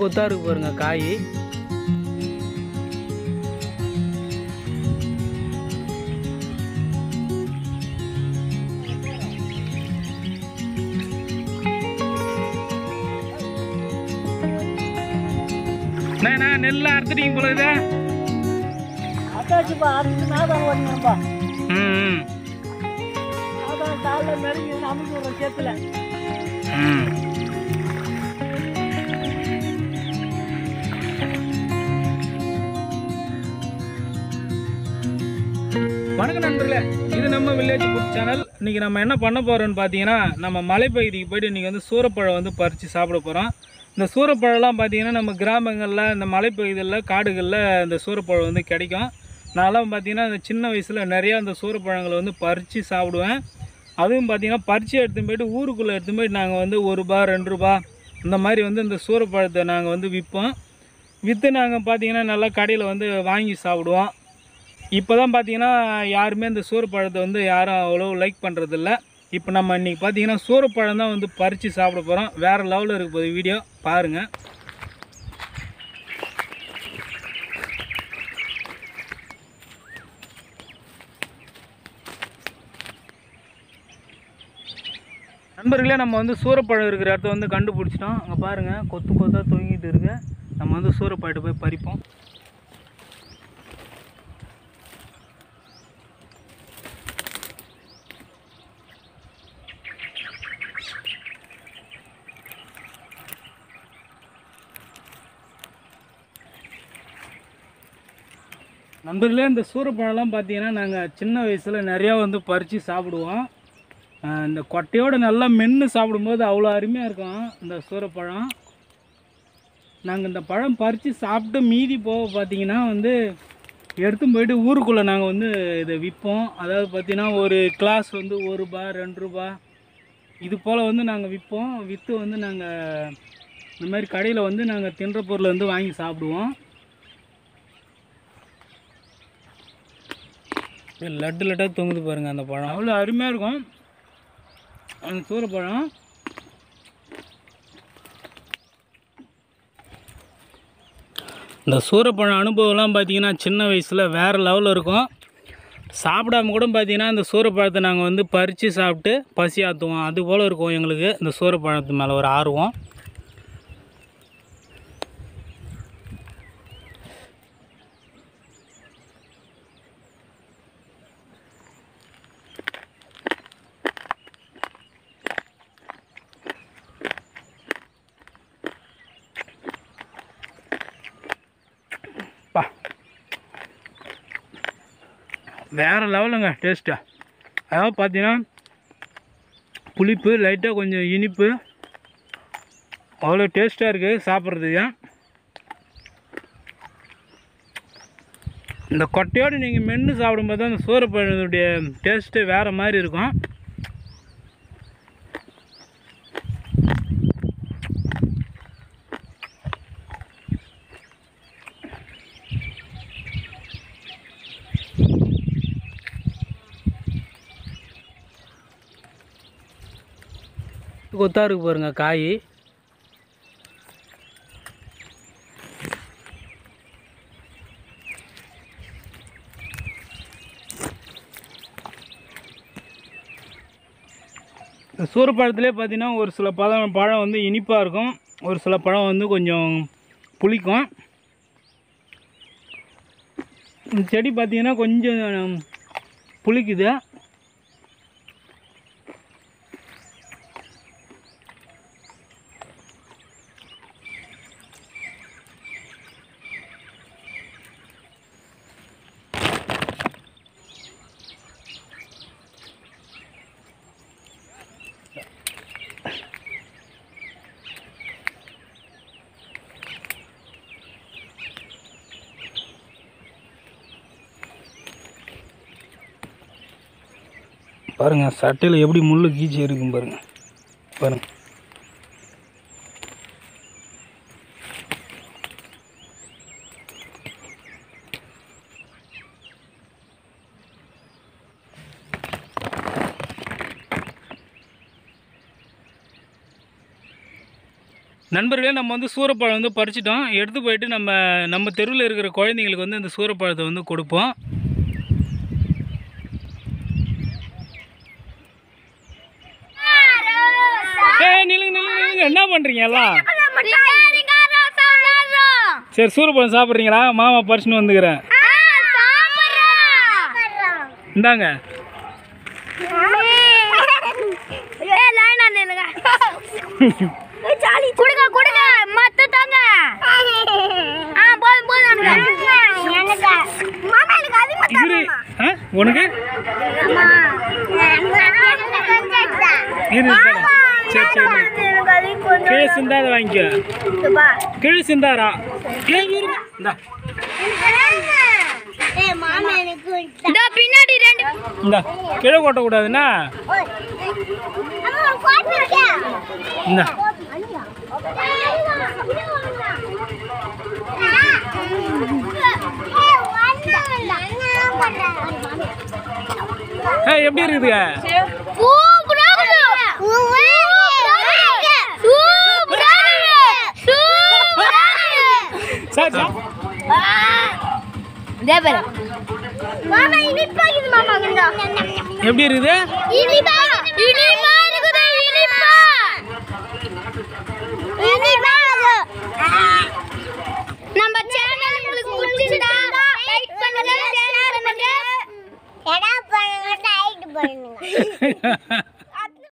கொத்தாக இருக்கு பாருங்க காய் அண்ணா நெல்லை அறுத்துட்டீங்க போல இதா அதாச்சுப்பா அதுக்கு நாதான் வரணும்ப்பா ம் அதான் காலைல நெருங்கி அமைச்சு விடுறோம் சேத்துல ம் வணக்கம் நண்பர்களே இது நம்ம வில்லேஜ் ஃபுட் சேனல் இன்னைக்கு நம்ம என்ன பண்ண போறோம்னு பார்த்தீங்கன்னா நம்ம மலைப்பகுதிக்கு போயிட்டு இன்னைக்கு வந்து சூரப்பழம் வந்து பறித்து சாப்பிட போகிறோம் இந்த சூரப்பழம்லாம் பார்த்தீங்கன்னா நம்ம கிராமங்களில் இந்த மலைப்பகுதிகளில் காடுகளில் இந்த சூரப்பழம் வந்து கிடைக்கும் நான்லாம் பார்த்தீங்கன்னா இந்த சின்ன வயசில் நிறையா இந்த சூரப்பழங்களை வந்து பறித்து சாப்பிடுவேன் அதுவும் பார்த்தீங்கன்னா பறித்து எடுத்துன்னு போயிட்டு ஊருக்குள்ளே எடுத்துன்னு போயிட்டு நாங்கள் வந்து ஒரு ரூபா ரெண்டு ரூபா இந்த மாதிரி வந்து இந்த சூரப்பழத்தை நாங்கள் வந்து விற்போம் விற்று நாங்கள் பார்த்தீங்கன்னா நல்லா கடையில் வந்து வாங்கி சாப்பிடுவோம் இப்போ தான் பார்த்தீங்கன்னா யாருமே இந்த சூரப்பழத்தை வந்து யாரும் அவ்வளோ லைக் பண்ணுறதில்ல இப்போ நம்ம இன்றைக்கி பார்த்தீங்கன்னா சூரப்பழம் தான் வந்து பறித்து சாப்பிட போகிறோம் வேறு லெவலில் இருக்க போகுது வீடியோ பாருங்கள் நண்பர்களே நம்ம வந்து சூரப்பழம் இருக்கிற இடத்த வந்து கண்டுபிடிச்சிட்டோம் அங்கே பாருங்கள் கொத்து கொத்தாக தொங்கிட்டு இருக்கு நம்ம வந்து சூரப்பழத்தை போய் பறிப்போம் நண்பர்களே இந்த சூரப்பழம்லாம் பார்த்தீங்கன்னா நாங்கள் சின்ன வயசில் நிறையா வந்து பறித்து சாப்பிடுவோம் ஆஹ் இந்த கொட்டையோடு நல்லா மென்று சாப்பிடும்போது அவ்வளோ அருமையாக இருக்கும் இந்த சூரப்பழம் நாங்கள் இந்த பழம் பறித்து சாப்பிட்டு மீதி போக பார்த்தீங்கன்னா வந்து எடுத்துன்னு போயிட்டு ஊருக்குள்ளே நாங்கள் வந்து இதை விற்போம் அதாவது பார்த்தீங்கன்னா ஒரு கிளாஸ் வந்து ஒரு ரூபா ரெண்டு ரூபா இது போல் வந்து நாங்கள் விற்போம் விற்று வந்து நாங்கள் இந்த மாதிரி கடையில் வந்து நாங்கள் தின்ற பொருளை வந்து வாங்கி சாப்பிடுவோம் இது லட்டு லட்டாக தொங்குது பாருங்கள் அந்த பழம் அவ்வளோ அருமையாக இருக்கும் அந்த சூரப்பழம் இந்த சூரப்பழம் அனுபவம்லாம் பார்த்தீங்கன்னா சின்ன வயசில் வேறு லெவலில் இருக்கும் சாப்பிடாம கூட பார்த்தீங்கன்னா இந்த சூரப்பழத்தை நாங்கள் வந்து பறித்து சாப்பிட்டு பசி ஆற்றுவோம் அது போல் இருக்கும் எங்களுக்கு இந்த சூரப்பழத்து மேலே ஒரு ஆர்வம் பா வேறு லெவலுங்க டேஸ்ட்டு அதாவது பார்த்தீங்கன்னா புளிப்பு லைட்டாக கொஞ்சம் இனிப்பு அவ்வளோ டேஸ்ட்டாக இருக்குது சாப்பிட்றதுக்கு இந்த கொட்டையோடு நீங்கள் மென்று சாப்பிடும்போது தான் அந்த சோறுப்பழனுடைய டேஸ்ட்டு வேறு மாதிரி இருக்கும் கொத்தா இருக்கு பாருங்க காய் இந்த சூரப்பழத்துலேயே பார்த்தீங்கன்னா ஒரு சில பழம் பழம் வந்து இனிப்பாக இருக்கும் ஒரு சில பழம் வந்து கொஞ்சம் புளிக்கும் இந்த செடி பார்த்தீங்கன்னா கொஞ்சம் புளிக்குது பாருங்க சட்டையில் எப்படி முள்ளு கீச்சி இருக்கும் பாருங்க பாருங்க நண்பர்களே நம்ம வந்து சூரப்பழம் வந்து பறிச்சிட்டோம் எடுத்து போயிட்டு நம்ம நம்ம தெருவில் இருக்கிற குழந்தைங்களுக்கு வந்து இந்த சூரப்பழத்தை வந்து கொடுப்போம் ஏய் நில்லுங்க நில்லுங்க நில்லுங்க என்ன பண்ணுறீங்க எல்லாம் சரி சூரப்பழம் சாப்பிட்றீங்களா மாமா பறிச்சுன்னு வந்துக்கிறேன் இந்தாங்க கொடுங்க கொடுங்க மத்த தாங்க ஆ போதும் போதும் எனக்கு மாமா எனக்கு அதிகமா இரு ஆ உனக்கு இரு தரேன். சரி சரி கீழே சிந்தாத வாங்கிக்கோ கீழே சிந்தாரா ஏன் இரு இந்தா இதோ பின்னாடி ரெண்டு இந்தா கீழே கொட்டக்கூடாதுன்னா இந்தா ஏய் எப்படி இருக்குதுங்க சூப்பரா இருக்கு சூப்பரா இருக்கு சூப்பரா இருக்கு சார் சார் இதே பாரு மாமா இனிப்பா இது மாமா எப்படி இருக்குது இனிப்பா இனிப்பா